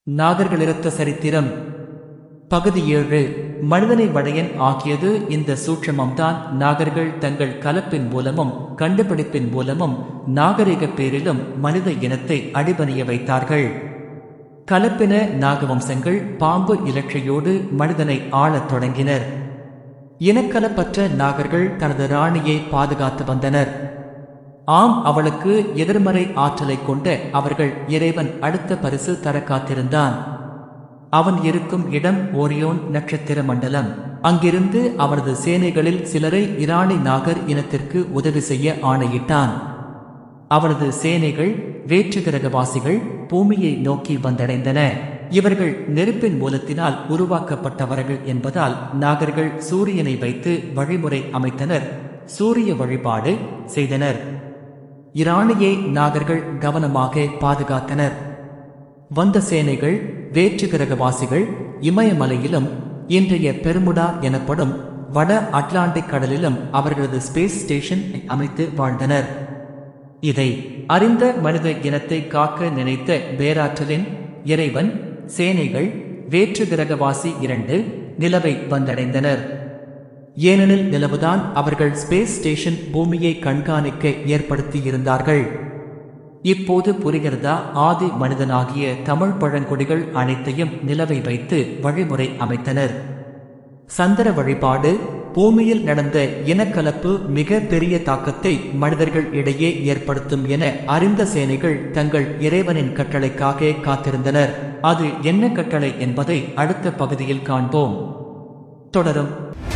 நாகர்களிருத்த சரித்திரம் பகுதி ஏழு மனிதனை வடையன் ஆக்கியது இந்த சூட்சமம்தான் நாகர்கள் தங்கள் கலப்பின் மூலமும் கண்டுபிடிப்பின் மூலமும் நாகரிக பேரிலும் மனித இனத்தை அடிபணிய வைத்தார்கள் கலப்பின நாகவம்சங்கள் பாம்பு இலட்சையோடு மனிதனை ஆளத் தொடங்கினர் இனக்கலப்பற்ற நாகர்கள் தனது ராணியை பாதுகாத்து வந்தனர் ஆம் அவளுக்கு எதிர்மறை ஆற்றலை கொண்ட அவர்கள் இறைவன் அடுத்த பரிசு தர காத்திருந்தான் அவன் இருக்கும் இடம் ஓரியோன் நட்சத்திர மண்டலம் அங்கிருந்து அவனது சேனைகளில் சிலரை இராணி நாகர் இனத்திற்கு உதவி செய்ய ஆணையிட்டான் அவனது சேனைகள் வேற்று கிரகவாசிகள் பூமியை நோக்கி வந்தடைந்தன இவர்கள் நெருப்பின் மூலத்தினால் உருவாக்கப்பட்டவர்கள் என்பதால் நாகர்கள் சூரியனை வைத்து வழிமுறை அமைத்தனர் சூரிய வழிபாடு செய்தனர் இராணியை நாகர்கள் கவனமாக பாதுகாத்தனர் வந்த சேனைகள் வேற்று கிரகவாசிகள் இமயமலையிலும் இன்றைய பெருமுடா எனப்படும் வட அட்லாண்டிக் கடலிலும் அவர்களது ஸ்பேஸ் ஸ்டேஷன் அமைத்து வாழ்ந்தனர் இதை அறிந்த மனித இனத்தை காக்க நினைத்த பேராற்றலின் இறைவன் சேனைகள் வேற்று கிரகவாசி இரண்டு நிலவை வந்தடைந்தனர் ஏனெனில் நிலவுதான் அவர்கள் ஸ்பேஸ் ஸ்டேஷன் பூமியை கண்காணிக்க ஏற்படுத்தியிருந்தார்கள் இப்போது புரிகிறதா ஆதி மனிதனாகிய தமிழ் பழங்குடிகள் அனைத்தையும் நிலவை வைத்து வழிமுறை அமைத்தனர் சந்திர வழிபாடு பூமியில் நடந்த இனக்கலப்பு மிக பெரிய தாக்கத்தை மனிதர்கள் இடையே ஏற்படுத்தும் என அறிந்த சேனைகள் தங்கள் இறைவனின் கட்டளைக்காக காத்திருந்தனர் அது என்ன கட்டளை என்பதை அடுத்த பகுதியில் காண்போம் தொடரும்